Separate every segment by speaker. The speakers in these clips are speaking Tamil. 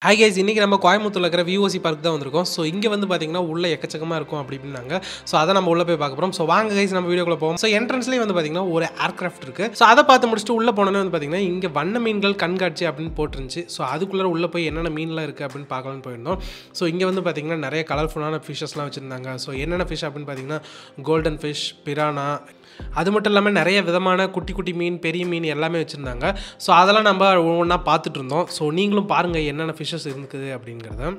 Speaker 1: ஹாய் கைஸ் இன்றைக்கி நம்ம கோயம்புத்தூர்ல இருக்கிற விஓசி பார்க் தான் வந்திருக்கோம் ஸோ இங்கே வந்து பார்த்தீங்கன்னா உள்ள எக்கச்சக்கமாக இருக்கும் அப்படி இப்படின்னாங்க ஸோ அதை நம்ம உள்ளே போய் பார்க்க போகிறோம் ஸோ வாங்க கைஸ் நம்ம வீடியோக்குள்ள போவோம் ஸோ என்ட்ரன்ஸ்லேயே வந்து பார்த்தீங்கன்னா ஒரு ஏர்க்ராஃப்ட் இருக்குது ஸோ அதை பார்த்து முடிச்சுட்டு உள்ளே போனோன்னே வந்து பார்த்தீங்கன்னா இங்கே வண்ண மீன்கள் கண்காட்சி அப்படின்னு போட்டுருந்துச்சு ஸோ அதுக்குள்ளே உள்ளே போய் என்னென்ன மீன்லாம் இருக்குது அப்படின்னு பார்க்கலாம்னு போயிருந்தோம் ஸோ இங்கே வந்து பார்த்தீங்கன்னா நிறைய கலர்ஃபுல்லான ஃபிஷ்ஷஸ்லாம் வச்சுருந்தாங்க ஸோ என்னென்ன ஃபிஷ் அப்படின்னு பார்த்தீங்கன்னா கோல்டன் ஃபிஷ் பிரானா அது மட்டும் இல்லாமல் நிறைய விதமான குட்டி குட்டி மீன் பெரிய மீன் எல்லாமே வச்சுருந்தாங்க ஸோ அதெல்லாம் நம்ம ஒவ்வொன்றா பார்த்துட்டு இருந்தோம் ஸோ நீங்களும் பாருங்கள் என்னென்ன ஃபிஷ்ஷஸ் இருக்குது அப்படிங்கிறத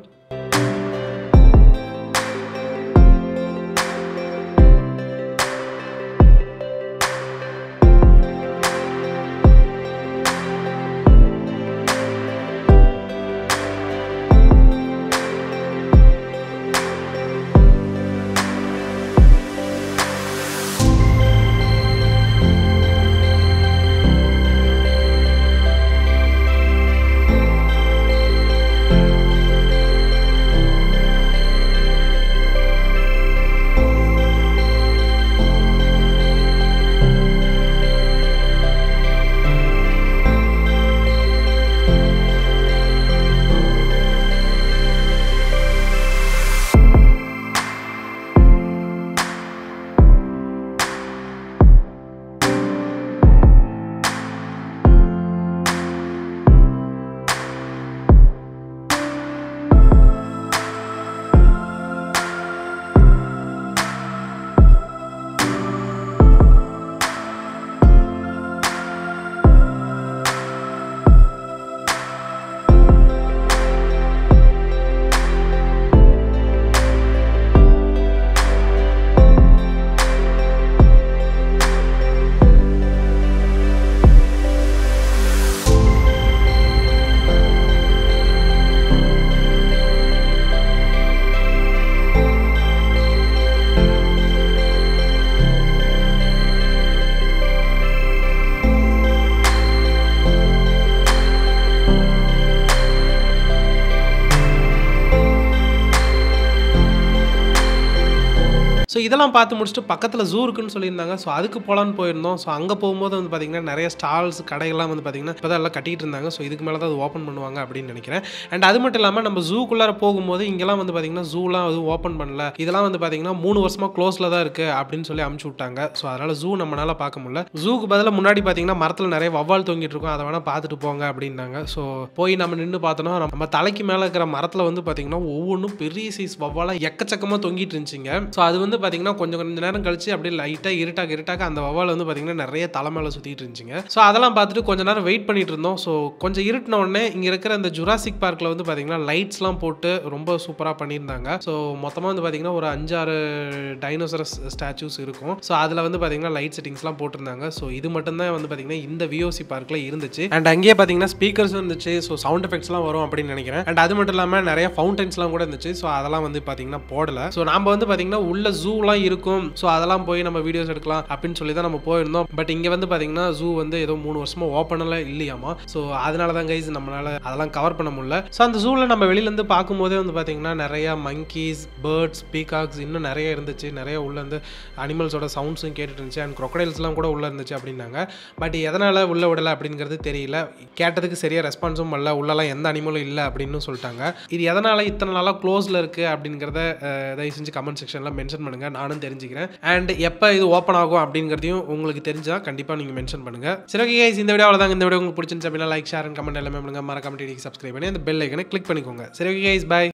Speaker 1: ஸோ இதெல்லாம் பார்த்து முடிச்சுட்டு பக்கத்தில் ஜூ இருக்குன்னு சொல்லியிருந்தாங்க ஸோ அதுக்கு போகலான்னு போயிருந்தோம் ஸோ அங்கே போகும்போது வந்து பார்த்தீங்கன்னா நிறைய ஸ்டால்ஸ் கடைகள்லாம் வந்து பார்த்தீங்கன்னா இப்போ தான் எல்லாம் கட்டிட்டு இருந்தாங்க ஸோ இதுக்கு மேலே தான் அது ஓப்பன் பண்ணுவாங்க அப்படின்னு நினைக்கிறேன் அண்ட் அது மட்டும் இல்லாமல் நம்ம ஜூக்குள்ளார போகும்போது இங்கெல்லாம் வந்து பார்த்தீங்கன்னா ஜூலாம் அது ஓப்பன் பண்ணல இதெல்லாம் வந்து பார்த்தீங்கன்னா மூணு வருஷமாக க்ளோஸில் தான் இருக்குது அப்படின்னு சொல்லி அமுச்சு விட்டாங்க ஸோ அதனால் ஜூ நம்மளால பார்க்க முடியல ஜூக்கு பதிலாக முன்னாடி பார்த்தீங்கன்னா மரத்தில் நிறைய வவ்வால் தொங்கிட்டு இருக்கும் அதை வேணால் பார்த்துட்டு போங்க அப்படின்னாங்க ஸோ போய் நம்ம நின்று பார்த்தோன்னா நம்ம தலைக்கு மேலே இருக்கிற மரத்தில் வந்து பார்த்தீங்கன்னா ஒவ்வொன்றும் பெரிய சைஸ் வவ்வாலாக எக்கச்சக்கமாக தொங்கிட்டு இருந்துச்சுங்க ஸோ அது வந்து பார்த்தீங்கன்னா கொஞ்சம் கொஞ்சம் நேரம் கழிச்சு அப்படியே லைட்டாக இருட்டாக இருட்டாக அந்த வவ்வால் வந்து பார்த்தீங்கன்னா நிறைய தலை மேலே சுற்றிட்டு இருந்துச்சுங்க ஸோ அதெல்லாம் பார்த்துட்டு கொஞ்ச நேரம் வெயிட் பண்ணிட்டு இருந்தோம் ஸோ கொஞ்சம் இருட்டின உடனே இங்கே இருக்கிற அந்த ஜுராசிக் பார்க்கில் வந்து பார்த்தீங்கன்னா லைட்ஸ்லாம் போட்டு ரொம்ப சூப்பராக பண்ணியிருந்தாங்க ஸோ மொத்தமாக வந்து பார்த்தீங்கன்னா ஒரு அஞ்சாறு டைனோசரஸ் ஸ்டாச்சூஸ் இருக்கும் ஸோ அதில் வந்து பார்த்தீங்கன்னா லைட் செட்டிங்ஸ்லாம் போட்டிருந்தாங்க ஸோ இது மட்டும்தான் வந்து பார்த்தீங்கன்னா இந்த விஓசி பார்க்கில் இருந்துச்சு அண்ட் அங்கேயே பார்த்தீங்கன்னா ஸ்பீக்கர்ஸும் இருந்துச்சு ஸோ சவுண்ட் எஃபெக்ட்ஸ்லாம் வரும் அப்படின்னு நினைக்கிறேன் அண்ட் அது மட்டும் இல்லாமல் நிறைய ஃபவுண்டன்ஸ்லாம் கூட இருந்துச்சு ஸோ அதெல்லாம் வந்து பார்த்தீங்கன்னா போடல ஸோ நம்ம வந்து பார்த்தீங்கன்னா உள்ள ஜூலாம் இருக்கும் ஸோ அதெல்லாம் போய் நம்ம வீடியோஸ் எடுக்கலாம் அப்படின்னு சொல்லி தான் நம்ம போயிருந்தோம் பட் இங்கே வந்து பார்த்தீங்கன்னா ஜூ வந்து ஏதோ மூணு வருஷமா ஓப்பனெல்லாம் இல்லையாமா ஸோ அதனால தான் கைஸ் நம்மளால அதெல்லாம் கவர் பண்ண முடியல ஸோ அந்த ஜூவில் நம்ம வெளியிலேருந்து பார்க்கும்போதே வந்து பார்த்தீங்கன்னா நிறைய மங்கீஸ் பேர்ட்ஸ் பீகாக்ஸ் இன்னும் நிறைய இருந்துச்சு நிறைய உள்ள இருந்து அனிமல்ஸோட சவுண்ட்ஸும் கேட்டுட்டு இருந்துச்சு அண்ட் crocodiles-லாம் கூட உள்ள இருந்துச்சு அப்படின்னாங்க பட் எதனால் உள்ள விடலை அப்படிங்கிறது தெரியல கேட்டதுக்கு சரியாக ரெஸ்பான்ஸும் பண்ணல உள்ளலாம் எந்த அனிமலும் இல்லை அப்படின்னு சொல்லிட்டாங்க இது எதனால் இத்தனை நாளாக க்ளோஸில் இருக்குது அப்படிங்கிறத அஹ், தயவு செஞ்சு கமெண்ட் செக்ஷனில் மென்ஷன் பண்ணுங்கள் நானும் தெரிஞ்சுக்கிறேன் அண்ட் எப்போ இது ஓப்பன் ஆகும் அப்படிங்கிறதையும் உங்களுக்கு தெரிஞ்சால் கண்டிப்பாக நீங்கள் மென்ஷன் பண்ணுங்கள் சரி ஓகே guys, இந்த வீடியோ தாங்க இந்த வீடியோ உங்களுக்கு பிடிச்சிருந்துச்சு அப்படின்னா லைக் ஷேர் அண்ட் கமெண்ட் எல்லாமே பண்ணுங்க மறக்காம டிடிக்கு சப்ஸ்கிரைப் பண்ணி அந்த பெல் ஐக்கனை கிளிக் பண்ணிக்கோங்க சரி ஓகே கைஸ் பை